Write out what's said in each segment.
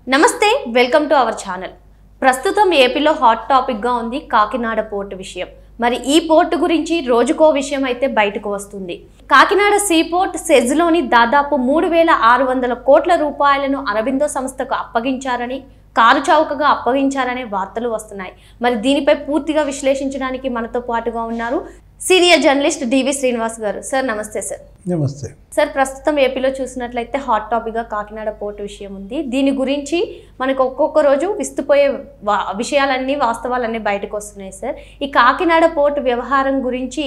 నమస్తే welcome to our channel ప్రస్తుతం ఏపీలో హాట్ టాపిక్గా ఉంది కాకినాడ పోర్టు విషయం మరి ఈ పోర్టు గురించి రోజుకో విషయం అయితే బయటకు వస్తుంది కాకినాడ సీ పోర్ట్ సెజ్లోని దాదాపు మూడు వేల ఆరు వందల కోట్ల రూపాయలను అరబిందో సంస్థకు అప్పగించారని కారు చౌకగా అప్పగించారనే వార్తలు వస్తున్నాయి మరి దీనిపై పూర్తిగా విశ్లేషించడానికి మనతో పాటుగా ఉన్నారు సీనియర్ జర్నలిస్ట్ డివి శ్రీనివాస్ గారు సార్ నమస్తే సార్ నమస్తే సార్ ప్రస్తుతం ఏపీలో చూసినట్లయితే హాట్ టాపిక్గా కాకినాడ పోర్టు విషయం ఉంది దీని గురించి మనకు ఒక్కొక్క రోజు విస్తుపోయే వా- విషయాలన్నీ వాస్తవాలన్నీ బయటకు వస్తున్నాయి సార్ ఈ కాకినాడ పోర్టు వ్యవహారం గురించి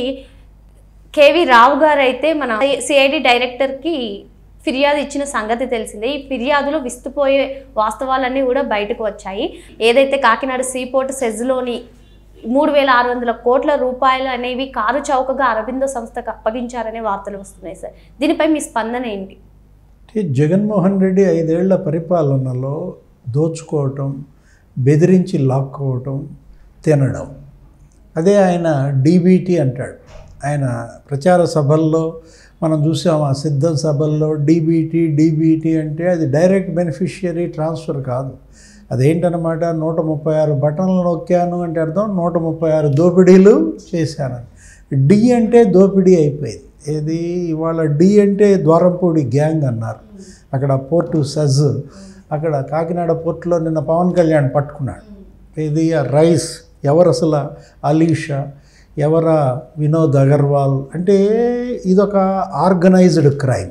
కేవి రావు గారు అయితే మన సిఐడి డైరెక్టర్కి ఫిర్యాదు ఇచ్చిన సంగతి తెలిసిందే ఈ ఫిర్యాదులో విస్తుపోయే వాస్తవాలన్నీ కూడా బయటకు వచ్చాయి ఏదైతే కాకినాడ సీ పోర్ట్ సెజ్లోని మూడు వేల ఆరు వందల కోట్ల రూపాయలు అనేవి కారు చౌకగా అరబిందో సంస్థకు అప్పగించారనే వార్తలు వస్తున్నాయి సార్ దీనిపై మీ స్పందన ఏంటి అంటే జగన్మోహన్ రెడ్డి ఐదేళ్ల పరిపాలనలో దోచుకోవటం బెదిరించి లాక్కోవటం తినడం అదే ఆయన డీబీటీ అంటాడు ఆయన ప్రచార సభల్లో మనం చూసాం ఆ సిద్ధం సభల్లో డీబీటీ డీబీటీ అంటే అది డైరెక్ట్ బెనిఫిషియరీ ట్రాన్స్ఫర్ కాదు అదేంటనమాట నూట ముప్పై ఆరు బటన్లు నొక్కాను అంటే అర్థం నూట ముప్పై ఆరు దోపిడీలు చేశానని డి అంటే దోపిడీ అయిపోయింది ఏది ఇవాళ డి అంటే ద్వారంపూడి గ్యాంగ్ అన్నారు అక్కడ పోర్టు సజ్ అక్కడ కాకినాడ పోర్టులో నిన్న పవన్ కళ్యాణ్ పట్టుకున్నాడు ఇది ఆ రైస్ ఎవరు అసలు అలీషా ఎవరా వినోద్ అగర్వాల్ అంటే ఇదొక ఆర్గనైజ్డ్ క్రైమ్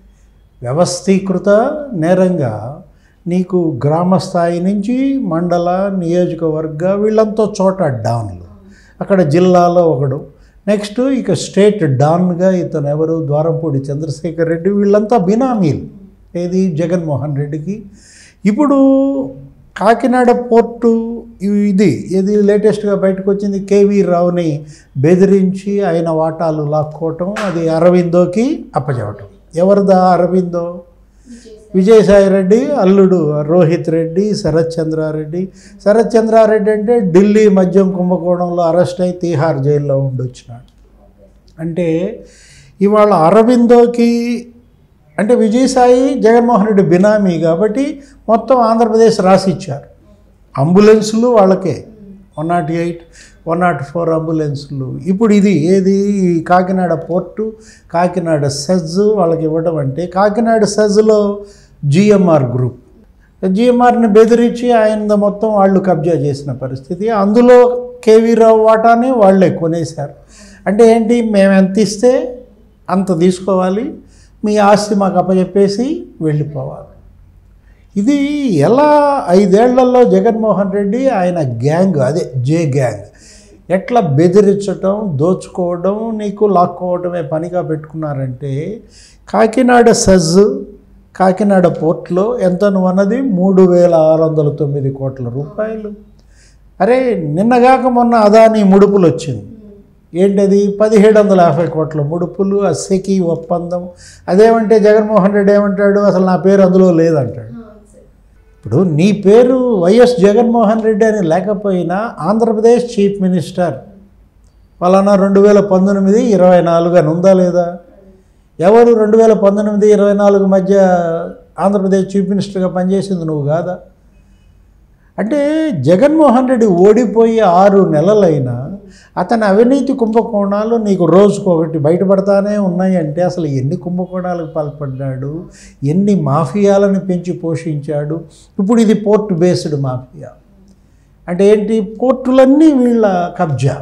వ్యవస్థీకృత నేరంగా నీకు గ్రామ స్థాయి నుంచి మండల నియోజకవర్గ వీళ్ళంతా చోట డాన్లు అక్కడ జిల్లాలో ఒకడు నెక్స్ట్ ఇక స్టేట్ డాన్గా ఇతను ఎవరు ద్వారంపూడి చంద్రశేఖర్ రెడ్డి వీళ్ళంతా బినామీలు ఏది జగన్మోహన్ రెడ్డికి ఇప్పుడు కాకినాడ పోర్టు ఇ- ఇది ఇది లేటెస్ట్గా బయటకు వచ్చింది కేవీ రావుని బెదిరించి ఆయన వాటాలు లాక్కోవటం అది అరవిందోకి అప్పచెప్పటం ఎవరిదా అరవిందో విజయసాయి రెడ్డి అల్లుడు రోహిత్ రెడ్డి శరత్ చంద్రారెడ్డి శరత్ చంద్రారెడ్డి అంటే ఢిల్లీ మద్యం కుంభకోణంలో అరెస్ట్ అయి తీహార్ జైల్లో ఉండొచ్చినాడు అంటే ఇవాళ అరవిందోకి అంటే విజయసాయి జగన్మోహన్ రెడ్డి బినామీ కాబట్టి మొత్తం ఆంధ్రప్రదేశ్ రాసిచ్చారు అంబులెన్సులు వాళ్ళకే one nought eight one nought four అంబులెన్సులు ఇప్పుడు ఇది ఏది ఈ కాకినాడ పోర్టు కాకినాడ సెజ్ వాళ్ళకి ఇవ్వడం అంటే కాకినాడ సెజ్లో జిఎంఆర్ గ్రూప్ జిఎంఆర్ని బెదిరించి ఆయన మొత్తం వాళ్ళు కబ్జా చేసిన పరిస్థితి అందులో కేవీ రావు వాటాని వాళ్ళే కొనేశారు అంటే ఏంటి మేము ఎంత ఇస్తే అంత తీసుకోవాలి మీ ఆస్తి మాకు అప్పచెప్పేసి వెళ్ళిపోవాలి ఇది ఎలా ఐదేళ్లలో జగన్మోహన్ రెడ్డి ఆయన గ్యాంగ్ అదే జే గ్యాంగ్ ఎట్లా బెదిరించటం దోచుకోవడం నీకు లాక్కోవడమే పనిగా పెట్టుకున్నారంటే కాకినాడ సజ్ కాకినాడ పోర్ట్లో ఎంత నువ్వు అన్నది మూడు వేల ఆరు వందల తొమ్మిది కోట్ల రూపాయలు అరే నిన్నగాక మొన్న అదాని ముడుపులు వచ్చింది ఏంటది పదిహేడు వందల యాభై కోట్ల ముడుపులు ఆ సెకి ఒప్పందం అదేమంటే జగన్మోహన్ రెడ్డి ఏమంటాడు అసలు నా పేరు అందులో లేదంటాడు ఇప్పుడు నీ పేరు వైఎస్ జగన్మోహన్ రెడ్డి అని లేకపోయినా ఆంధ్రప్రదేశ్ చీఫ్ మినిస్టర్ ఫలానా రెండు వేల పంతొమ్మిది ఇరవై నాలుగు అని ఉందా లేదా ఎవరు రెండు వేల పంతొమ్మిది ఇరవై నాలుగు మధ్య ఆంధ్రప్రదేశ్ చీఫ్ మినిస్టర్గా పనిచేసింది నువ్వు కాదా అంటే జగన్మోహన్ రెడ్డి ఓడిపోయి ఆరు నెలలైనా అతని అవినీతి కుంభకోణాలు నీకు రోజుకొకటి బయటపడతానే ఉన్నాయంటే అసలు ఎన్ని కుంభకోణాలకు పాల్పడ్డాడు ఎన్ని మాఫియాలను పెంచి పోషించాడు ఇప్పుడు ఇది పోర్ట్ బేస్డ్ మాఫియా అంటే ఏంటి పోర్టులన్నీ వీళ్ళ కబ్జా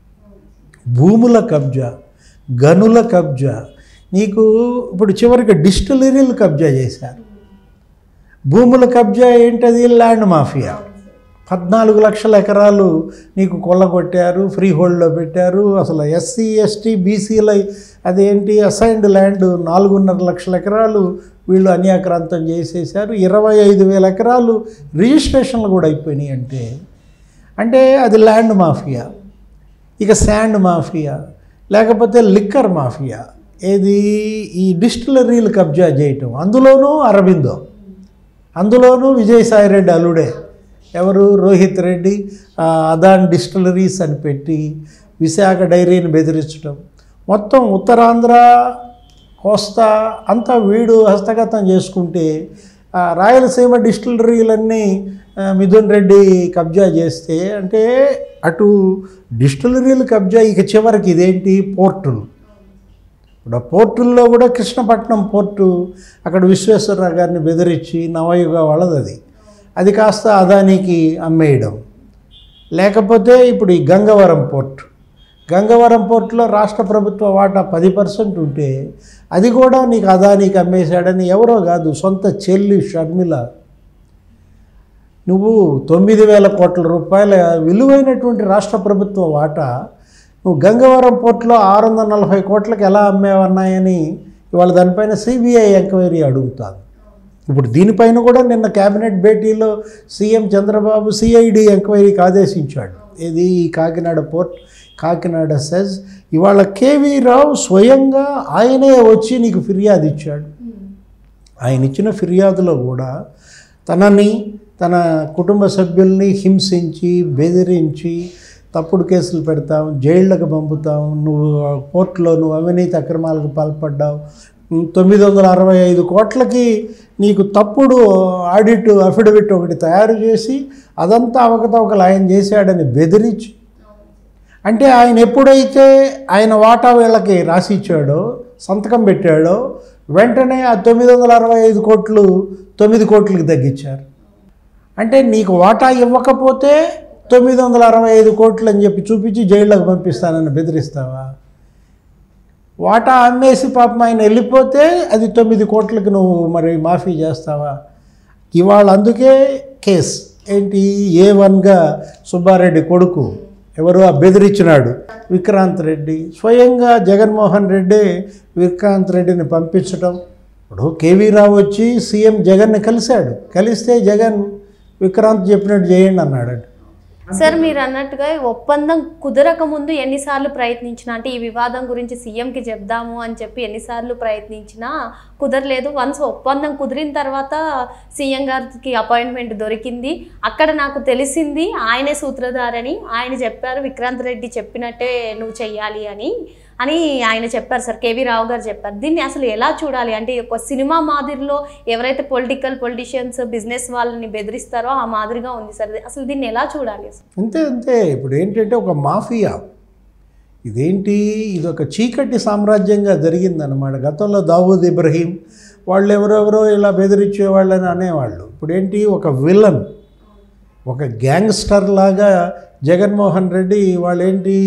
భూముల కబ్జా గనుల కబ్జా నీకు ఇప్పుడు చివరికి డిస్టిలరీలు కబ్జా చేశారు భూముల కబ్జా ఏంటది ల్యాండ్ మాఫియా పద్నాలుగు లక్షల ఎకరాలు నీకు కొల్లగొట్టారు ఫ్రీ హోల్డ్లో పెట్టారు అసలు ఎస్సీ ఎస్టీ బీసీల అదేంటి అసైన్డ్ ల్యాండ్ నాలుగున్నర లక్షల ఎకరాలు వీళ్ళు అన్యాక్రాంతం చేసేసారు ఇరవై ఐదు వేల ఎకరాలు రిజిస్ట్రేషన్లు కూడా అయిపోయినాయి అంటే అంటే అది ల్యాండ్ మాఫియా ఇక శాండ్ మాఫియా లేకపోతే లిక్కర్ మాఫియా ఏది ఈ డిస్టిలరీలు కబ్జా చేయటం అందులోనూ అరవిందో అందులోనూ విజయసాయి రెడ్డి అల్లుడే ఎవరు రోహిత్ రెడ్డి ఆ, అదాన్ డిస్టిలరీస్ అని పెట్టి విశాఖ డైరీని బెదిరించడం మొత్తం ఉత్తరాంధ్ర కోస్తా అంతా వీడు హస్తగతం చేసుకుంటే ఆ రాయలసీమ డిస్టిలరీలన్నీ ఆ, మిథున్ రెడ్డి కబ్జా చేస్తే అంటే అటు డిస్టిలరీలు కబ్జా ఇక చివరికి ఇదేంటి పోర్టులు ఇప్పుడు ఆ పోర్టుల్లో కూడా కృష్ణపట్నం పోర్టు అక్కడ విశ్వేశ్వరరావు గారిని బెదిరించి నవయుగ వాళ్ళది అది అది కాస్త అదానికి అమ్మేయడం లేకపోతే ఇప్పుడు ఈ గంగవరం పోర్ట్ గంగవరం పోర్టులో రాష్ట్ర ప్రభుత్వ వాటా పది పర్సెంట్ ఉంటే అది కూడా నీకు అదానికి అమ్మేశాడని ఎవరో కాదు సొంత చెల్లి షర్మిల నువ్వు తొమ్మిది వేల కోట్ల రూపాయల విలువైనటువంటి రాష్ట్ర ప్రభుత్వ వాటా నువ్వు గంగవరం పోర్టులో ఆరు వందల నలభై కోట్లకు ఎలా అమ్మేవన్నాయని ఇవాళ దానిపైన సిబిఐ ఎంక్వైరీ అడుగుతాను ఇప్పుడు దీనిపైన కూడా నిన్న కేబినెట్ భేటీలో సీఎం చంద్రబాబు సిఐడి ఎంక్వైరీకి ఆదేశించాడు ఇది ఈ కాకినాడ పోర్ట్ కాకినాడ సెజ్ ఇవాళ కేవీ రావు స్వయంగా ఆయనే వచ్చి నీకు ఫిర్యాదు ఇచ్చాడు ఆయన ఇచ్చిన ఫిర్యాదులో కూడా తనని తన కుటుంబ సభ్యుల్ని హింసించి బెదిరించి తప్పుడు కేసులు పెడతాం జైళ్ళకు పంపుతాం నువ్వు కోర్టులో నువ్వు అవినీతి అక్రమాలకు పాల్పడ్డావు ఉమ్, తొమ్మిది వందల అరవై ఐదు కోట్లకి నీకు తప్పుడు ఆడిట్ అఫిడవిట్ ఒకటి తయారు చేసి అదంతా అవకతవకలు ఆయన చేశాడని బెదిరించి అంటే ఆయన ఎప్పుడైతే ఆయన వాటా వీళ్ళకి రాసి ఇచ్చాడో సంతకం పెట్టాడో వెంటనే ఆ తొమ్మిది వందల అరవై ఐదు కోట్లు తొమ్మిది కోట్లకి తగ్గించారు అంటే నీకు వాటా ఇవ్వకపోతే తొమ్మిది వందల అరవై ఐదు కోట్లు అని చెప్పి చూపించి జైల్లోకి పంపిస్తానని బెదిరిస్తావా వాటా అమ్మేసి పాపం ఆయన వెళ్ళిపోతే అది తొమ్మిది కోట్లకి నువ్వు మరి మాఫీ చేస్తావా ఇవాళ అందుకే కేస్ ఏంటి ఏ వన్గా సుబ్బారెడ్డి కొడుకు ఎవరు ఆ బెదిరించినాడు విక్రాంత్ రెడ్డి స్వయంగా జగన్మోహన్ రెడ్డి విక్రాంత్ రెడ్డిని పంపించడం ఇప్పుడు కేవీ రావు వచ్చి సీఎం జగన్ని కలిశాడు కలిస్తే జగన్ విక్రాంత్ చెప్పినట్టు చేయండి అన్నాడు సార్ మీరు అన్నట్టుగా ఈ ఒప్పందం కుదరక ముందు ఎన్నిసార్లు ప్రయత్నించినా అంటే ఈ వివాదం గురించి సీఎంకి చెప్దాము అని చెప్పి ఎన్నిసార్లు ప్రయత్నించినా కుదరలేదు వన్స్ ఒప్పందం కుదిరిన తర్వాత సీఎం గారికి అపాయింట్మెంట్ దొరికింది అక్కడ నాకు తెలిసింది ఆయనే సూత్రధారని ఆయన చెప్పారు విక్రాంత్ రెడ్డి చెప్పినట్టే నువ్వు చెయ్యాలి అని అని ఆయన చెప్పారు సార్ కేవీ రావు గారు చెప్పారు దీన్ని అసలు ఎలా చూడాలి అంటే ఒక సినిమా మాదిరిలో ఎవరైతే పొలిటికల్ పొలిటీషియన్స్ బిజినెస్ వాళ్ళని బెదిరిస్తారో ఆ మాదిరిగా ఉంది సార్ అసలు దీన్ని ఎలా చూడాలి అసలు? అంతే అంతే ఇప్పుడు ఏంటంటే ఒక మాఫియా ఇదేంటి ఇది ఒక చీకటి సామ్రాజ్యంగా జరిగిందనమాట గతంలో దావూద్ ఇబ్రహీం వాళ్ళు ఎవరెవరో ఇలా బెదిరించే వాళ్ళని అనేవాళ్ళు ఇప్పుడు ఏంటి ఒక విలన్ ఒక గ్యాంగ్స్టర్ లాగా జగన్మోహన్ రెడ్డి వాళ్ళేంటి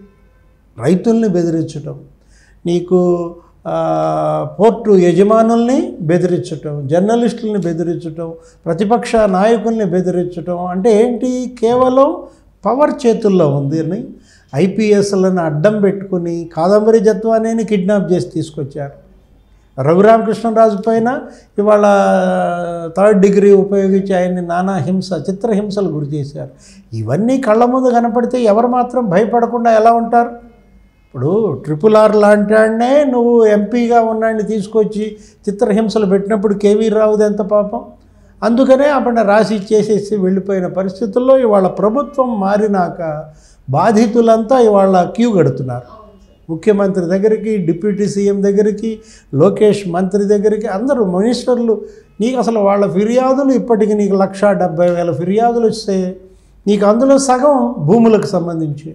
రైతుల్ని బెదిరించటం నీకు ఆ, పోర్టు యజమానుల్ని బెదిరించటం జర్నలిస్టుల్ని బెదిరించటం ప్రతిపక్ష నాయకుల్ని బెదిరించటం అంటే ఏంటి కేవలం పవర్ చేతుల్లో ఉంది అని ఐపీఎస్లను అడ్డం పెట్టుకుని కాదంబరి జత్వానేని కిడ్నాప్ చేసి తీసుకొచ్చారు రఘురామకృష్ణరాజు పైన ఇవాళ థర్డ్ డిగ్రీ ఉపయోగించి ఆయన్ని నానా హింస చిత్రహింసలు గురి చేశారు ఇవన్నీ కళ్ళ ముందు కనపడితే ఎవరు మాత్రం భయపడకుండా ఎలా ఉంటారు ఇప్పుడు ట్రిపుల్ ఆర్ లాంటి వాడినే నువ్వు ఎంపీగా ఉన్నాడిని తీసుకొచ్చి చిత్రహింసలు పెట్టినప్పుడు కేవీ రావుది ఎంత పాపం అందుకనే అప్పుడు రాసి ఇచ్చేసేసి వెళ్ళిపోయిన పరిస్థితుల్లో ఇవాళ ప్రభుత్వం మారినాక బాధితులంతా ఇవాళ క్యూ కడుతున్నారు ముఖ్యమంత్రి దగ్గరికి డిప్యూటీ సీఎం దగ్గరికి లోకేష్ మంత్రి దగ్గరికి అందరూ మినిస్టర్లు నీకు అసలు వాళ్ళ ఫిర్యాదులు ఇప్పటికి నీకు లక్ష డెబ్బై వేల ఫిర్యాదులు వస్తే నీకు అందులో సగం భూములకు సంబంధించి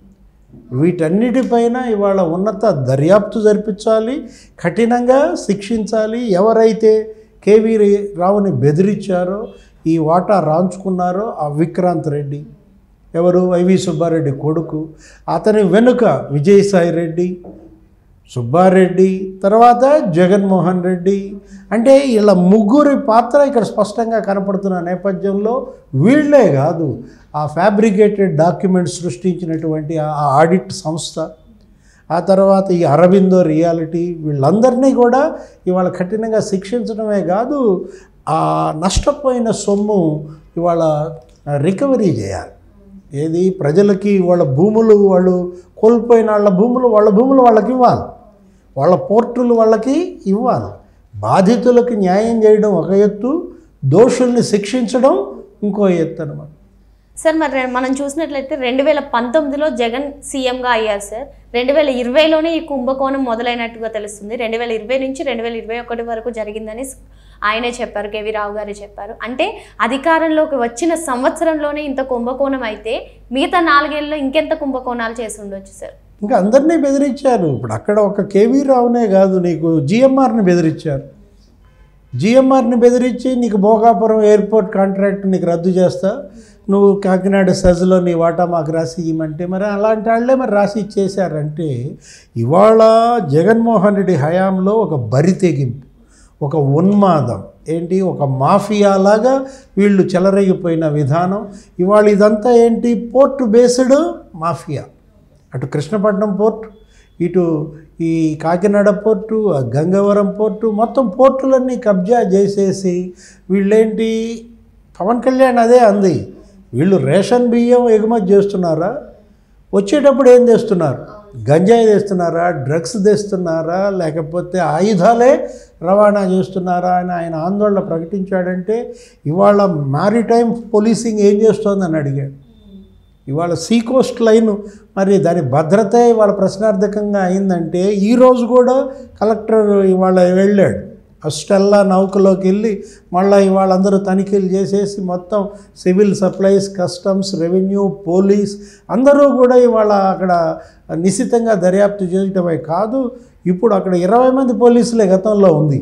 వీటన్నిటిపైన ఇవాళ ఉన్నత దర్యాప్తు జరిపించాలి కఠినంగా శిక్షించాలి ఎవరైతే కేవీ రావుని బెదిరించారో ఈ వాటా రాంచుకున్నారో ఆ విక్రాంత్ రెడ్డి ఎవరు వైవి సుబ్బారెడ్డి కొడుకు అతని వెనుక విజయసాయి రెడ్డి సుబ్బారెడ్డి తర్వాత జగన్మోహన్ రెడ్డి అంటే ఇలా ముగ్గురి పాత్ర ఇక్కడ స్పష్టంగా కనపడుతున్న నేపథ్యంలో వీళ్ళే కాదు ఆ ఫ్యాబ్రికేటెడ్ డాక్యుమెంట్స్ సృష్టించినటువంటి ఆ ఆడిట్ సంస్థ ఆ తర్వాత ఈ అరవిందో రియాలిటీ వీళ్ళందరినీ కూడా ఇవాళ కఠినంగా శిక్షించడమే కాదు ఆ నష్టపోయిన సొమ్ము ఇవాళ రికవరీ చేయాలి ఏది ప్రజలకి వాళ్ళ భూములు వాళ్ళు కోల్పోయిన వాళ్ళ భూములు వాళ్ళ భూములు వాళ్ళకి ఇవ్వాలి వాళ్ళ పోర్టులు వాళ్ళకి ఇవ్వాలి బాధితులకు న్యాయం చేయడం ఒక ఎత్తు దోషుల్ని శిక్షించడం ఇంకో ఎత్తు అనమాట సార్ మరి మనం చూసినట్లయితే రెండు వేల పంతొమ్మిదిలో జగన్ సీఎంగా అయ్యారు సార్ రెండు వేల ఇరవైలోనే ఈ కుంభకోణం మొదలైనట్టుగా తెలుస్తుంది రెండు వేల ఇరవై నుంచి రెండు వేల ఇరవై ఒకటి వరకు జరిగిందని ఆయనే చెప్పారు కేవీ రావు గారే చెప్పారు అంటే అధికారంలోకి వచ్చిన సంవత్సరంలోనే ఇంత కుంభకోణం అయితే మిగతా నాలుగేళ్ళలో ఇంకెంత కుంభకోణాలు చేసి ఉండొచ్చు సార్ ఇంకా అందరినీ బెదిరించారు ఇప్పుడు అక్కడ ఒక కేవీ రావునే కాదు నీకు జిఎంఆర్ని బెదిరించారు జిఎంఆర్ని బెదిరించి నీకు భోగాపురం ఎయిర్పోర్ట్ కాంట్రాక్ట్ నీకు రద్దు చేస్తా నువ్వు కాకినాడ సజ్లో నీ వాటా మాకు రాసి ఇవ్వమంటే మరి అలాంటి వాళ్ళే మరి రాసి ఇచ్చేశారంటే ఇవాళ జగన్మోహన్ రెడ్డి హయాంలో ఒక బరి తెగింపు ఒక ఉన్మాదం ఏంటి ఒక మాఫియాలాగా వీళ్ళు చెలరేగిపోయిన విధానం ఇవాళ ఇదంతా ఏంటి పోర్ట్ బేస్డ్ మాఫియా అటు కృష్ణపట్నం పోర్టు ఇటు ఈ కాకినాడ పోర్టు ఆ గంగవరం పోర్టు మొత్తం పోర్టులన్నీ కబ్జా చేసేసి వీళ్ళేంటి పవన్ కళ్యాణ్ అదే అంది వీళ్ళు రేషన్ బియ్యం ఎగుమతి చేస్తున్నారా వచ్చేటప్పుడు ఏం చేస్తున్నారు గంజాయి తెస్తున్నారా డ్రగ్స్ తెస్తున్నారా లేకపోతే ఆయుధాలే రవాణా చేస్తున్నారా అని ఆయన ఆందోళన ప్రకటించాడంటే ఇవాళ మారిటైమ్ పోలీసింగ్ ఏం చేస్తోందని అడిగాడు ఇవాళ సీ కోస్ట్ లైన్ మరి దాని భద్రత ఇవాళ ప్రశ్నార్థకంగా అయిందంటే ఈరోజు కూడా కలెక్టర్ ఇవాళ వెళ్ళాడు ఆ స్టెల్లా నౌకలోకి వెళ్ళి మళ్ళీ ఇవాళ అందరూ తనిఖీలు చేసేసి మొత్తం civil supplies customs revenue police అందరూ కూడా ఇవాళ అక్కడ నిశితంగా దర్యాప్తు చేయటమే కాదు ఇప్పుడు అక్కడ ఇరవై మంది పోలీసులే గతంలో ఉంది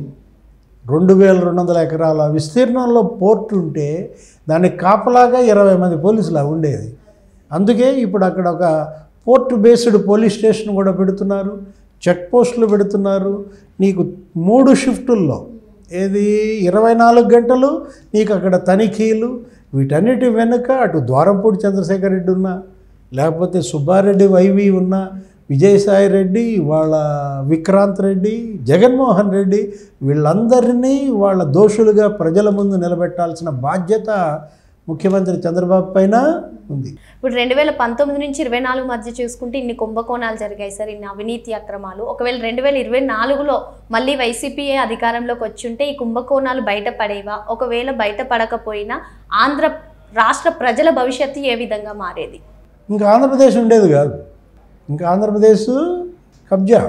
రెండు వేల రెండు వందల ఎకరాల విస్తీర్ణంలో పోర్ట్ ఉంటే దానికి కాపలాగా ఇరవై మంది పోలీసులు ఉండేది అందుకే ఇప్పుడు అక్కడ ఒక పోర్ట్ బేస్డ్ పోలీస్ స్టేషన్ కూడా పెడుతున్నారు చెక్ పోస్టులు పెడుతున్నారు నీకు మూడు షిఫ్టుల్లో ఏది ఇరవై నాలుగు గంటలు నీకు అక్కడ తనిఖీలు వీటన్నిటి వెనుక అటు ద్వారంపూడి చంద్రశేఖర్ రెడ్డి ఉన్నా లేకపోతే సుబ్బారెడ్డి వైవి ఉన్నా విజయసాయి రెడ్డి వాళ్ళ విక్రాంత్ రెడ్డి జగన్మోహన్ రెడ్డి వీళ్ళందరినీ వాళ్ళ దోషులుగా ప్రజల ముందు నిలబెట్టాల్సిన బాధ్యత ముఖ్యమంత్రి చంద్రబాబు పైన ఉంది ఇప్పుడు రెండు వేల పంతొమ్మిది నుంచి ఇరవై నాలుగు మధ్య చూసుకుంటే ఇన్ని కుంభకోణాలు జరిగాయి సార్ ఇన్ని అవినీతి అక్రమాలు ఒకవేళ రెండు వేల ఇరవై నాలుగులో మళ్ళీ వైసీపీఏ అధికారంలోకి వచ్చి ఉంటే ఈ కుంభకోణాలు బయటపడేవా ఒకవేళ బయటపడకపోయినా ఆంధ్ర రాష్ట్ర ప్రజల భవిష్యత్తు ఏ విధంగా మారేది ఇంకా ఆంధ్రప్రదేశ్ ఉండేది కాదు ఇంకా ఆంధ్రప్రదేశ్ కబ్జా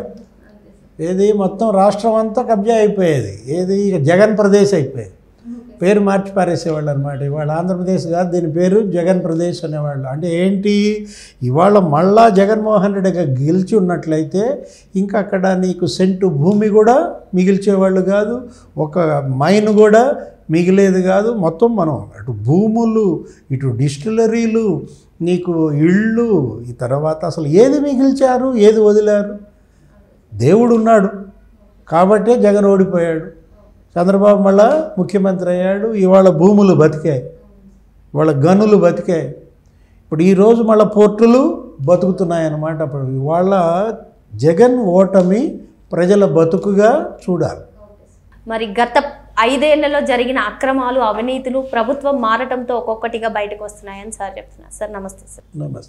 ఏది మొత్తం రాష్ట్రం అంతా కబ్జా అయిపోయేది ఏది ఇక జగన్ ప్రదేశ్ అయిపోయేది పేరు మార్చి పారేసేవాళ్ళు అనమాట ఇవాళ ఆంధ్రప్రదేశ్ కాదు దీని పేరు జగన్ ప్రదేశ్ అనేవాళ్ళు అంటే ఏంటి ఇవాళ మళ్ళా జగన్మోహన్ రెడ్డిగా గెలిచి ఉన్నట్లయితే ఇంకా అక్కడ నీకు సెంటు భూమి కూడా మిగిల్చేవాళ్ళు కాదు ఒక మైన్ కూడా మిగిలేది కాదు మొత్తం మనం అటు భూములు ఇటు డిస్టిలరీలు నీకు ఇళ్ళు ఈ తర్వాత అసలు ఏది మిగిల్చారు ఏది వదిలారు దేవుడు ఉన్నాడు కాబట్టే జగన్ ఓడిపోయాడు చంద్రబాబు మళ్ళా ముఖ్యమంత్రి అయ్యాడు ఇవాళ భూములు బతికాయి ఇవాళ గనులు బతికాయి ఇప్పుడు ఈరోజు మళ్ళీ పోర్టులు బతుకుతున్నాయి అన్నమాట అప్పుడు ఇవాళ జగన్ ఓటమి ప్రజల బతుకుగా చూడాలి మరి గత ఐదేళ్లలో జరిగిన అక్రమాలు అవినీతులు ప్రభుత్వం మారటంతో ఒక్కొక్కటిగా బయటకు వస్తున్నాయని సార్ చెప్తున్నారు సార్ నమస్తే సార్ నమస్తే